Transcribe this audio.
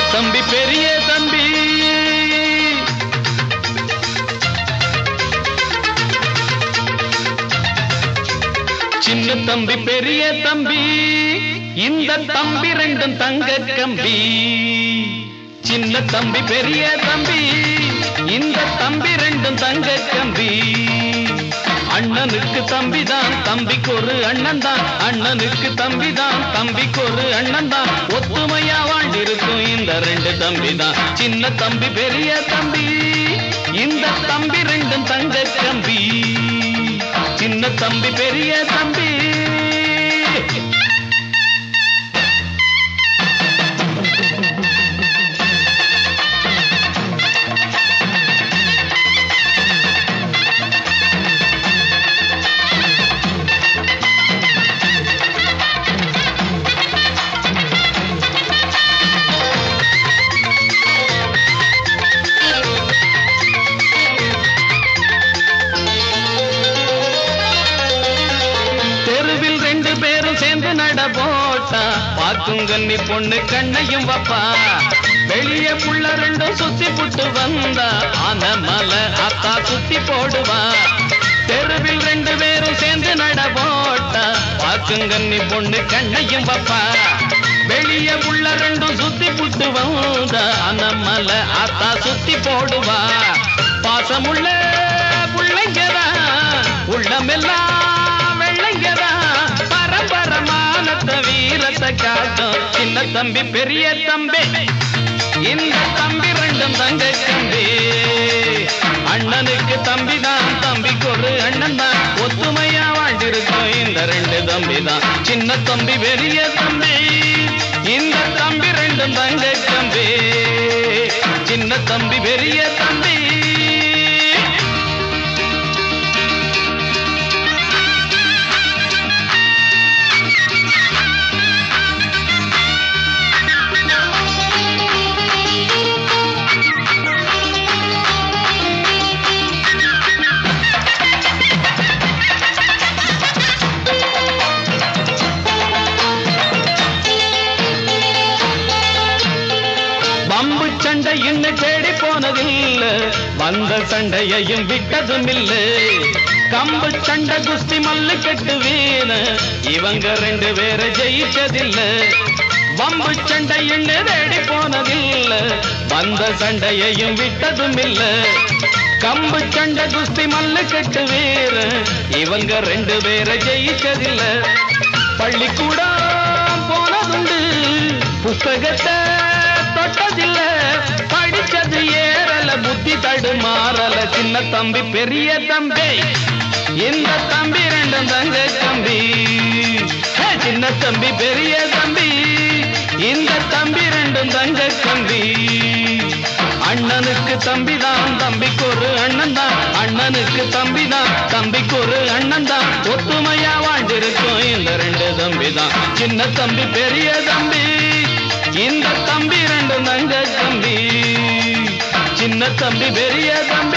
தம்பி பெரிய தம்பி சின்ன தம்பி பெரிய தம்பி இந்த தம்பி ரெண்டும் தங்க கம்பி சின்ன தம்பி பெரிய தம்பி இந்த தம்பி ரெண்டும் தங்க கம்பி அண்ணனுக்கு தம்பிதான் தம்பிக்கு ஒரு அண்ணன் தான் அண்ணனுக்கு தம்பிதான் தம்பிக்கு ஒரு அண்ணன் தான் ஒத்துமையா வாழ்ந்திருக்கும் இந்த ரெண்டு தம்பி தான் சின்ன தம்பி பெரிய தம்பி இந்த தம்பி ரெண்டும் தங்க கம்பி சின்ன தம்பி பெரிய தம்பி தெருவில் ரெண்டு பேரும் சேர்ந்து நட போட்டா பார்க்கும் கன்னி பொண்ணு கண்ணையும் வப்பா வெளியே புள்ள ரெண்டும் சுத்தி புட்டு வந்தா ஆன மலை அத்தா சுத்தி போடுவா தெருவில் ரெண்டு பேரும் சேர்ந்து நட போட்டா பார்க்கும் கன்னி பொண்ணு கண்ணையும் வப்பா வெளியே புள்ள ரெண்டும் சுத்தி புட்டு வந்தா ஆன மலை அத்தா சுத்தி போடுவா பாசமுள்ள புள்ளைங்கதா உள்ளமெல்லாம் வெள்ளைங்கதா பரம்பரமானத்த வீரத்தை காட்டும் சின்ன தம்பி பெரிய தம்பி இந்த தம்பி ரெண்டும் தங்க தம்பி அண்ணனுக்கு தம்பி தான் தம்பிக்கு ஒரு அண்ணன் தான் ஒத்துமையா வாழ்ந்திருக்கும் இந்த ரெண்டு தம்பி தான் சின்ன தம்பி பெரிய தம்பி இந்த தம்பி ரெண்டும் தங்க தம்பி சின்ன தம்பி பெரிய தம்பி பம்பு சண்டை இன்னும் தேடி போனதில்ல வந்த சண்டையையும் விட்டதும் இல்ல கம்பு சண்டை குஸ்தி மல்லு கட்டு வீண இவங்க ரெண்டு பேரை ஜெயிச்சதில்ல வம்பு சண்டை இன்னும் தேடி போனதில்ல வந்த சண்டையையும் விட்டதும் இல்ல கம்பு சண்டை குஸ்தி மல்லு கட்டு வீர இவங்க ரெண்டு பேரை ஜெயிச்சதில்ல பள்ளிக்கூடம் போனதுண்டு புஸ்தகத்தை தொட்டதில்ல படிச்சது ஏறல புத்தி தடுமாறல சின்ன தம்பி பெரிய தம்பி இந்த தம்பி ரெண்டும் தங்க தம்பி ஹே, சின்ன தம்பி பெரிய தம்பி இந்த தம்பி ரெண்டும் தங்க தம்பி அண்ணனுக்கு தம்பி தான் தம்பிக்கு ஒரு அண்ணன் தான் அண்ணனுக்கு தம்பி தான் தம்பிக்கு ஒரு அண்ணன் தான் ஒத்துமையா வாழ்ந்திருக்கும் இந்த ரெண்டு தம்பி தான் சின்ன தம்பி பெரிய தம்பி இந்த தம்பி ரெண்டு தங்க தம்பி சின்ன தம்பி பெரிய தம்பி